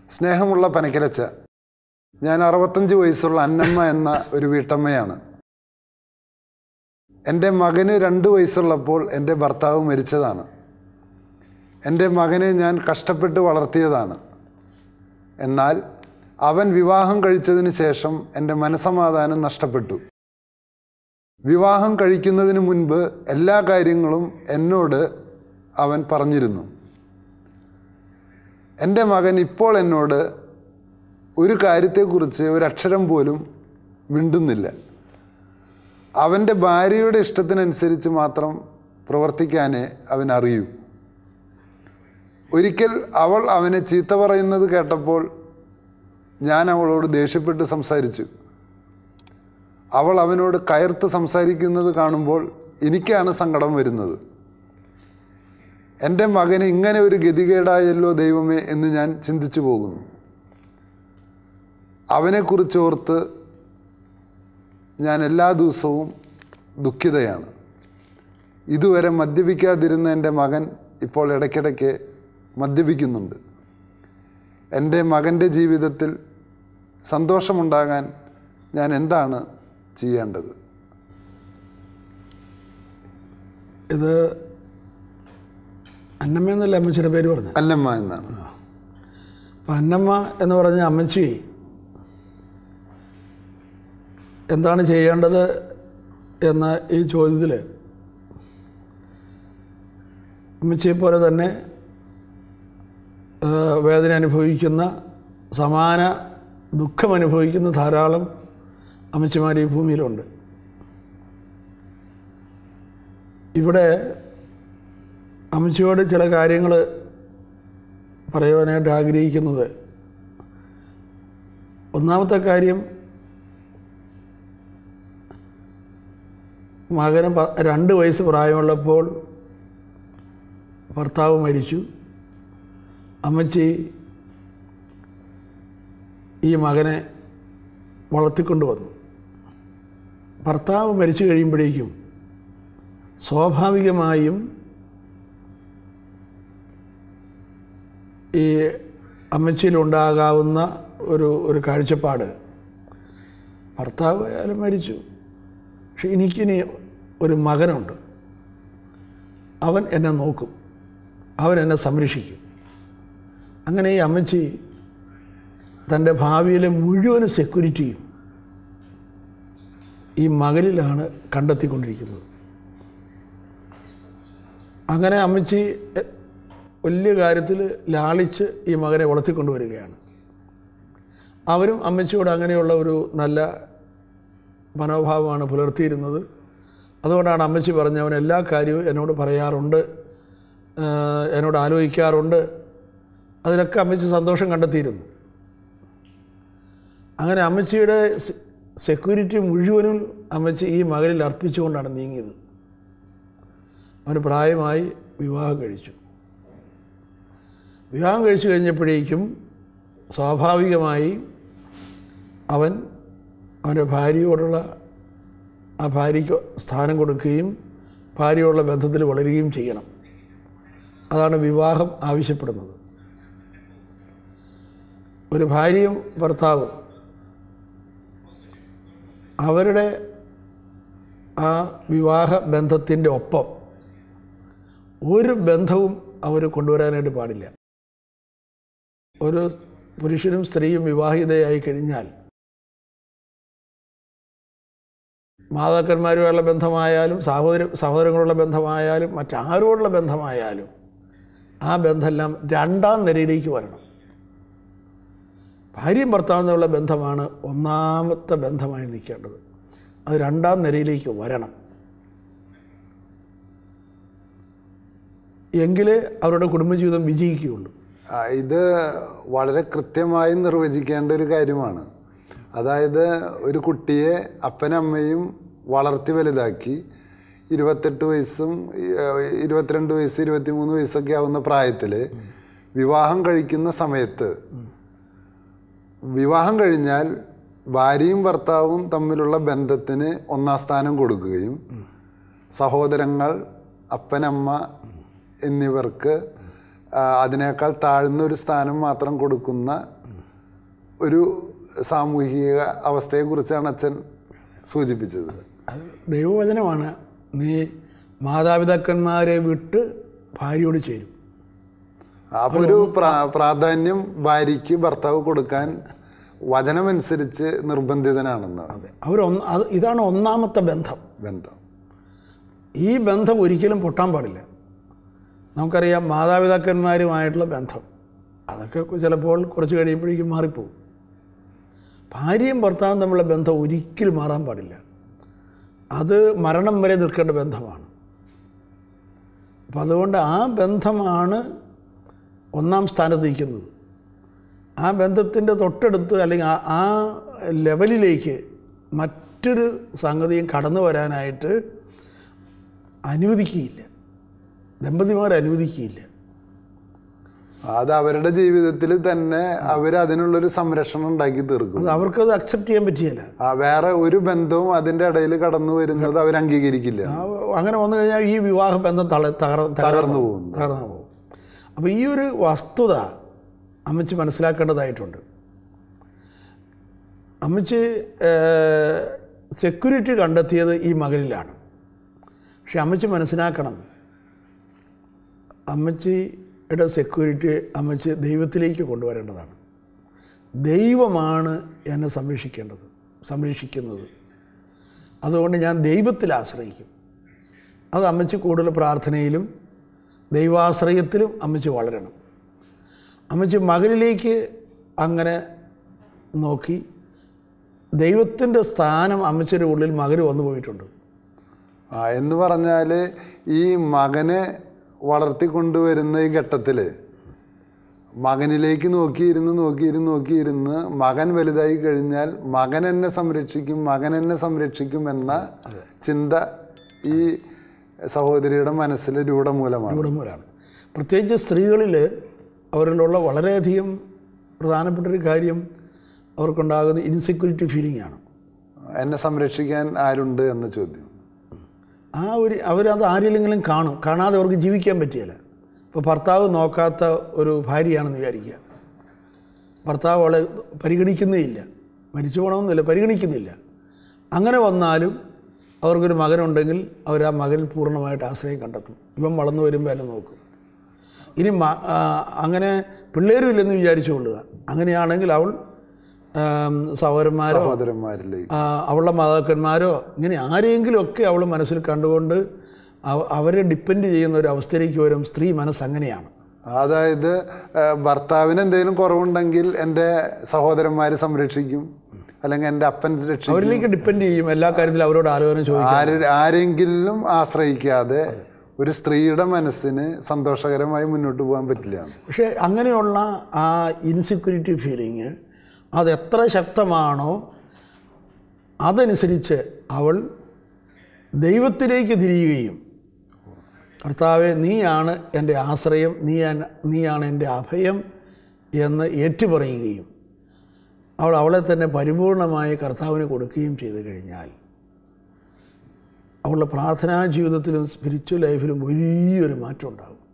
സ്നേഹമുള്ള പനക്കലച്ച ഞാൻ അറുപത്തഞ്ച് വയസ്സുള്ള അന്നമ്മ എന്ന ഒരു വീട്ടമ്മയാണ് എൻ്റെ മകന് രണ്ട് വയസ്സുള്ളപ്പോൾ എൻ്റെ ഭർത്താവ് മരിച്ചതാണ് എൻ്റെ മകനെ ഞാൻ കഷ്ടപ്പെട്ട് വളർത്തിയതാണ് എന്നാൽ അവൻ വിവാഹം കഴിച്ചതിന് ശേഷം എൻ്റെ മനസമാധാനം നഷ്ടപ്പെട്ടു വിവാഹം കഴിക്കുന്നതിന് മുൻപ് എല്ലാ കാര്യങ്ങളും എന്നോട് അവൻ പറഞ്ഞിരുന്നു എൻ്റെ മകൻ ഇപ്പോൾ എന്നോട് ഒരു കാര്യത്തെക്കുറിച്ച് ഒരക്ഷരം പോലും മിണ്ടുന്നില്ല അവൻ്റെ ഭാര്യയുടെ ഇഷ്ടത്തിനനുസരിച്ച് മാത്രം പ്രവർത്തിക്കാനേ അവൻ അറിയൂ ഒരിക്കൽ അവൾ അവനെ ചീത്ത പറയുന്നത് കേട്ടപ്പോൾ ഞാൻ അവളോട് ദേഷ്യപ്പെട്ട് സംസാരിച്ചു അവൾ അവനോട് കയർത്ത് സംസാരിക്കുന്നത് കാണുമ്പോൾ എനിക്കാണ് സങ്കടം വരുന്നത് എൻ്റെ മകന് ഇങ്ങനെ ഒരു ഗതികേടായല്ലോ ദൈവമേ എന്ന് ഞാൻ ചിന്തിച്ചു പോകുന്നു അവനെക്കുറിച്ച് ഓർത്ത് ഞാൻ എല്ലാ ദിവസവും ദുഃഖിതയാണ് ഇതുവരെ മദ്യപിക്കാതിരുന്ന എൻ്റെ മകൻ ഇപ്പോൾ ഇടയ്ക്കിടയ്ക്ക് മദ്യപിക്കുന്നുണ്ട് എൻ്റെ മകൻ്റെ ജീവിതത്തിൽ സന്തോഷമുണ്ടാകാൻ ഞാൻ എന്താണ് ചെയ്യേണ്ടത് ഇത് അന്നമ്മ എന്നല്ല അമ്മച്ചിയുടെ പേര് പറഞ്ഞത് അന്നമ്മ എന്നാണ് അപ്പം അന്നമ്മ എന്ന് പറഞ്ഞ അമ്മച്ചി എന്താണ് ചെയ്യേണ്ടത് എന്ന ഈ ചോദ്യത്തിൽ അമ്മച്ചിയെ പോലെ തന്നെ ആ, വേദന അനുഭവിക്കുന്ന സമാന ദുഃഖം അനുഭവിക്കുന്ന ധാരാളം അമ്മച്ചിമാർ ഈ ഭൂമിയിലുണ്ട് ഇവിടെ അമ്മച്ചിയോട് ചില കാര്യങ്ങൾ പറയുവാനായിട്ട് ആഗ്രഹിക്കുന്നത് ഒന്നാമത്തെ കാര്യം മകന് പ- രണ്ട് വയസ്സ് പ്രായമുള്ളപ്പോൾ ഭർത്താവ് മരിച്ചു അമ്മച്ചി ഈ മകനെ വളർത്തിക്കൊണ്ടുവന്നു ഭർത്താവ് മരിച്ചു കഴിയുമ്പോഴേക്കും സ്വാഭാവികമായും ഈ അമ്മച്ചിയിലുണ്ടാകാവുന്ന ഒരു ഒരു കാഴ്ചപ്പാട് ഭർത്താവ് ആയാലും മരിച്ചു പക്ഷെ എനിക്കിനി ഒരു മകനുണ്ട് അവൻ എന്നെ നോക്കും അവൻ എന്നെ സംരക്ഷിക്കും അങ്ങനെ ഈ അമ്മച്ചി തൻ്റെ ഭാവിയിലെ മുഴുവൻ സെക്യൂരിറ്റിയും ഈ മകനിലാണ് കണ്ടെത്തിക്കൊണ്ടിരിക്കുന്നത് അങ്ങനെ അമ്മച്ചി എ, വലിയ കാര്യത്തിൽ ലാളിച്ച് ഈ മകനെ വളർത്തിക്കൊണ്ടുവരികയാണ് അവരും അമ്മച്ചിയോട് അങ്ങനെയുള്ള ഒരു നല്ല മനോഭാവമാണ് പുലർത്തിയിരുന്നത് അതുകൊണ്ടാണ് അമ്മച്ചി പറഞ്ഞ അവൻ എല്ലാ കാര്യവും എന്നോട് പറയാറുണ്ട് ആ, എന്നോട് ആലോചിക്കാറുണ്ട് അതിലൊക്കെ അമ്മച്ചി സന്തോഷം കണ്ടെത്തിയിരുന്നു അങ്ങനെ അമ്മച്ചിയുടെ സെ- സെക്യൂരിറ്റി മുഴുവനും അമ്മച്ചി ഈ മകനിൽ അർപ്പിച്ചുകൊണ്ടാണ് നീങ്ങിയത് അവന് പ്രായമായി വിവാഹം കഴിച്ചു വിവാഹം കഴിച്ചു കഴിഞ്ഞപ്പോഴേക്കും സ്വാഭാവികമായി അവൻ അവൻ്റെ ഭാര്യയോടുള്ള ആ ഭാര്യയ്ക്ക് സ്ഥാനം കൊടുക്കുകയും ഭാര്യയോടുള്ള ബന്ധത്തിൽ വളരുകയും ചെയ്യണം അതാണ് വിവാഹം ആവശ്യപ്പെടുന്നത് ഒരു ഭാര്യയും ഭർത്താവും അവരുടെ ആ വിവാഹ ബന്ധത്തിൻ്റെ ഒപ്പം ഒരു ബന്ധവും അവർ കൊണ്ടുവരാനായിട്ട് പാടില്ല ഒരു പുരുഷനും സ്ത്രീയും വിവാഹിതയായി കഴിഞ്ഞാൽ മാതാക്കന്മാരുമായുള്ള ബന്ധമായാലും സഹോദര സഹോദരങ്ങളുള്ള ബന്ധമായാലും മറ്റാരോടുള്ള ബന്ധമായാലും ആ ബന്ധമെല്ലാം രണ്ടാം നിരയിലേക്ക് വരണം ഭാര്യയും ഭർത്താവും തമ്മിലുള്ള ബന്ധമാണ് ഒന്നാമത്തെ ബന്ധമായി നിൽക്കേണ്ടത് അത് രണ്ടാം നിരയിലേക്ക് വരണം എങ്കിലേ അവരുടെ കുടുംബജീവിതം വിജയിക്കുകയുള്ളൂ ആ, ഇത് വളരെ കൃത്യമായി നിർവചിക്കേണ്ട ഒരു കാര്യമാണ് അതായത് ഒരു കുട്ടിയെ അപ്പനമ്മയും വളർത്തി വലുതാക്കി ഇരുപത്തെട്ട് വയസ്സും ഈ, ആ, ഇരുപത്തിരണ്ട് വയസ്സ് ഇരുപത്തിമൂന്ന് വയസ്സൊക്കെ ആവുന്ന പ്രായത്തിൽ വിവാഹം കഴിക്കുന്ന സമയത്ത് വിവാഹം കഴിഞ്ഞാൽ ഭാര്യയും ഭർത്താവും തമ്മിലുള്ള ബന്ധത്തിന് ഒന്നാം സ്ഥാനം കൊടുക്കുകയും സഹോദരങ്ങൾ അപ്പനമ്മ എന്നിവർക്ക് ആ, അതിനേക്കാൾ താഴ്ന്ന ഒരു സ്ഥാനം മാത്രം കൊടുക്കുന്ന ഒരു സാമൂഹിക അവസ്ഥയെക്കുറിച്ചാണ് അച്ഛൻ സൂചിപ്പിച്ചത് അത് ദൈവവചനമാണ് നീ മാതാപിതാക്കന്മാരെ വിട്ട് ഭാര്യയോട് ചേരും അപ്പോൾ ഒരു പ്രാ- പ്രാധാന്യം ഭാര്യയ്ക്ക് ഭർത്താവ് കൊടുക്കാൻ വചനമനുസരിച്ച് നിർബന്ധിതനാണെന്ന് അതെ അവർ ഒന്ന് അത് ഇതാണ് ഒന്നാമത്തെ ബന്ധം ബന്ധം ഈ ബന്ധം ഒരിക്കലും പൊട്ടാൻ പാടില്ല നമുക്കറിയാം മാതാപിതാക്കന്മാരുമായിട്ടുള്ള ബന്ധം അതൊക്കെ ചിലപ്പോൾ കുറച്ച് കഴിയുമ്പോഴേക്കും മാറിപ്പോവും ഭാര്യയും ഭർത്താവും തമ്മിലുള്ള ബന്ധം ഒരിക്കലും മാറാൻ പാടില്ല അത് മരണം വരെ നിൽക്കേണ്ട ബന്ധമാണ് അപ്പം അതുകൊണ്ട് ആ ബന്ധമാണ് ഒന്നാം സ്ഥാനത്ത് നിൽക്കുന്നത് ആ ബന്ധത്തിൻ്റെ തൊട്ടടുത്ത് അല്ലെങ്കിൽ ആ ആ ലെവലിലേക്ക് മറ്റൊരു സംഗതിയും കടന്നു വരാനായിട്ട് അനുവദിക്കുകയില്ല ദമ്പതിമാർ അനുവദിക്കുകയില്ല അത് അവരുടെ ജീവിതത്തിൽ തന്നെ അവർ അതിനുള്ളൊരു സംരക്ഷണം ഉണ്ടാക്കി തീർക്കും അത് അവർക്കത് അക്സെപ്റ്റ് ചെയ്യാൻ പറ്റിയല്ല ആ വേറെ ഒരു ബന്ധവും അതിൻ്റെ ഇടയിൽ കടന്നു വരുന്നത് അവർ അംഗീകരിക്കില്ല അങ്ങനെ വന്നു കഴിഞ്ഞാൽ ഈ വിവാഹ ബന്ധം തള തകർ തകർന്നു പോകുന്നു തകർന്നു പോകും അപ്പോൾ ഈ ഒരു വസ്തുത അമ്മച്ചി മനസ്സിലാക്കേണ്ടതായിട്ടുണ്ട് അമ്മച്ചി സെക്യൂരിറ്റി കണ്ടെത്തിയത് ഈ മകനിലാണ് പക്ഷെ അമ്മച്ചി മനസ്സിലാക്കണം അമ്മച്ചിയുടെ സെക്യൂരിറ്റി അമ്മച്ചി ദൈവത്തിലേക്ക് കൊണ്ടുവരേണ്ടതാണ് ദൈവമാണ് എന്നെ സംരക്ഷിക്കേണ്ടത് സംരക്ഷിക്കുന്നത് അതുകൊണ്ട് ഞാൻ ദൈവത്തിൽ ആശ്രയിക്കും അത് അമ്മച്ചി കൂടുതൽ പ്രാർത്ഥനയിലും ദൈവാശ്രയത്തിലും അമ്മച്ചി വളരണം അമ്മച്ചി മകനിലേക്ക് അങ്ങനെ നോക്കി ദൈവത്തിൻ്റെ സ്ഥാനം അമ്മച്ചിയുടെ ഉള്ളിൽ മകന് വന്നു പോയിട്ടുണ്ട് ആ എന്ന് പറഞ്ഞാൽ ഈ മകനെ വളർത്തിക്കൊണ്ടുവരുന്ന ഈ ഘട്ടത്തിൽ മകനിലേക്ക് നോക്കിയിരുന്ന് നോക്കിയിരുന്ന് നോക്കിയിരുന്ന് മകൻ വലുതായി കഴിഞ്ഞാൽ മകൻ എന്നെ സംരക്ഷിക്കും മകൻ എന്നെ സംരക്ഷിക്കും എന്ന ചിന്ത ഈ സഹോദരിയുടെ മനസ്സിൽ രൂഢമൂലമാണ് ഇവിടംവരാണ് പ്രത്യേകിച്ച് സ്ത്രീകളിൽ അവരിലുള്ള വളരെയധികം പ്രധാനപ്പെട്ടൊരു കാര്യം അവർക്കുണ്ടാകുന്ന ഇൻസെക്യൂരിറ്റി ഫീലിംഗ് ആണ് എന്നെ സംരക്ഷിക്കാൻ ആരുണ്ട് എന്ന ചോദ്യം ആ ഒരു അവരത് ആരെങ്കിലും കാണും കാണാതെ അവർക്ക് ജീവിക്കാൻ പറ്റിയല്ല ഇപ്പോൾ ഭർത്താവ് നോക്കാത്ത ഒരു ഭാര്യയാണെന്ന് വിചാരിക്കുക ഭർത്താവ് അവളെ പരിഗണിക്കുന്നേയില്ല മരിച്ചു പോകണമെന്നില്ല പരിഗണിക്കുന്നില്ല അങ്ങനെ വന്നാലും അവർക്കൊരു മകനുണ്ടെങ്കിൽ അവർ ആ മകനിൽ പൂർണ്ണമായിട്ട് ആശ്രയം കണ്ടെത്തും ഇവൻ വളർന്നു വരുമ്പോൾ എന്നെ നോക്കും ഇനി മ ആ, അങ്ങനെ പിള്ളേരും ഇല്ലെന്ന് വിചാരിച്ചു കൊള്ളുക അങ്ങനെയാണെങ്കിൽ അവൾ ആം, സഹോദരന്മാരോ സഹോദരന്മാരിലേക്ക് ആ, അവളുടെ മാതാക്കന്മാരോ ഇങ്ങനെ ആരെങ്കിലുമൊക്കെ അവൾ മനസ്സിൽ കണ്ടുകൊണ്ട് അവ- അവരെ ഡിപ്പെൻഡ് ചെയ്യുന്ന ഒരു അവസ്ഥയിലേക്ക് വരും സ്ത്രീ മനസ്സ് അങ്ങനെയാണ് അതായത് ആ, ഭർത്താവിന് എന്തെങ്കിലും കുറവുണ്ടെങ്കിൽ എൻ്റെ സഹോദരന്മാർ സംരക്ഷിക്കും അല്ലെങ്കിൽ എൻ്റെ അപ്പൻ രക്ഷിക്കും അവരിലേക്ക് ഡിപ്പെൻഡ് ചെയ്യും എല്ലാ കാര്യത്തിലും അവരോട് ആലോചന ചോദിക്കും ആര് ആരെങ്കിലും ആശ്രയിക്കാതെ ഒരു സ്ത്രീയുടെ മനസ്സിന് സന്തോഷകരമായി മുന്നോട്ട് പോകാൻ പറ്റില്ല പക്ഷേ അങ്ങനെയുള്ള ആ ഇൻസെക്യൂരിറ്റി ഫീലിങ് അത് എത്ര ശക്തമാണോ അതനുസരിച്ച് അവൾ ദൈവത്തിലേക്ക് തിരിയുകയും കർത്താവെ നീയാണ് എൻ്റെ ആശ്രയം നീ നീയാണ് എൻ്റെ അഭയം എന്ന് ഏറ്റുപറയുകയും അവൾ അവളെ തന്നെ പരിപൂർണമായി കർത്താവിന് കൊടുക്കുകയും ചെയ്തു കഴിഞ്ഞാൽ അവളുടെ പ്രാർത്ഥനാ ജീവിതത്തിലും സ്പിരിച്വൽ ലൈഫിലും വലിയൊരു മാറ്റം ഉണ്ടാകും